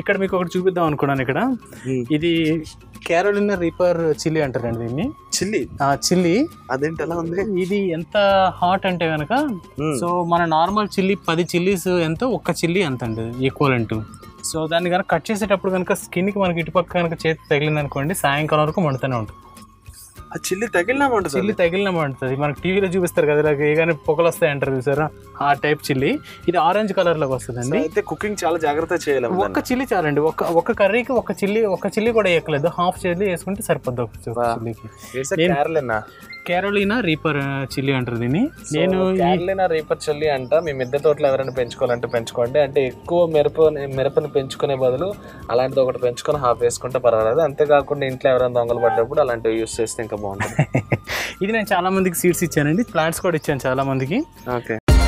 ఇక్కడ మీకు ఒకటి చూపిద్దాం అనుకున్నాను ఇక్కడ ఇది కేరళినా రీపర్ చిల్లీ అంటారండి దీన్ని చిల్లి ఆ చిల్లీ అదేంటి ఎలా ఉంది ఇది ఎంత హాట్ అంటే కనుక సో మన నార్మల్ చిల్లీ పది చిల్లీస్ ఎంతో ఒక్క చిల్లీ ఎంత అండి ఈక్వల్ అంటూ సో దాన్ని కనుక కట్ చేసేటప్పుడు కనుక స్కిన్కి మనకి ఇటుపక్క కనుక చేతి తగిలింది అనుకోండి సాయంకాలం వరకు మండుతూనే ఉంటుంది ఆ చిల్లి తగిలినామంట చిల్లి తగిలిన మండుతుంది మనకి టీవీలో చూపిస్తారు కదా ఇలా ఏగానే పొగలు వస్తాయి అంటారు చూసారా ఆ టైప్ చిల్లి ఇది ఆరెంజ్ కలర్ లోకి వస్తుందండి అయితే కుకింగ్ చాలా జాగ్రత్త చేయాలి ఒక్క చిల్లి చాలండి ఒక ఒక కర్రీకి ఒక చిల్లి ఒక చిల్లి కూడా వేయట్లేదు హాఫ్ చిల్లి వేసుకుంటే సరిపోద్ది ఒక చిల్లికి నేను- కేరళనా కేరళీనా రీపర్ చిల్లి అంటారు దీన్ని నేను ఈ- కేరళనా రీపర్ చిల్లి అంట మీ మిద్దె తోటలో ఎవరైనా పెంచుకోవాలంటే పెంచుకోండి అంటే ఎక్కువ మిరప మిరపని పెంచుకునే బదులు అలాంటిది ఒకటి పెంచుకొని హాఫ్ వేసుకుంటే పర్వాలేదు అంతేకాకుండా ఇంట్లో ఎవరైనా దొంగలు పడ్డప్పుడు అలాంటివి యూస్ చేస్తే ఇంకా బాగుంటుంది ఇది నేను చాలా మందికి సీడ్స్ ఇచ్చానండి ప్లాంట్స్ కూడా ఇచ్చాను చాలా మందికి ఓకే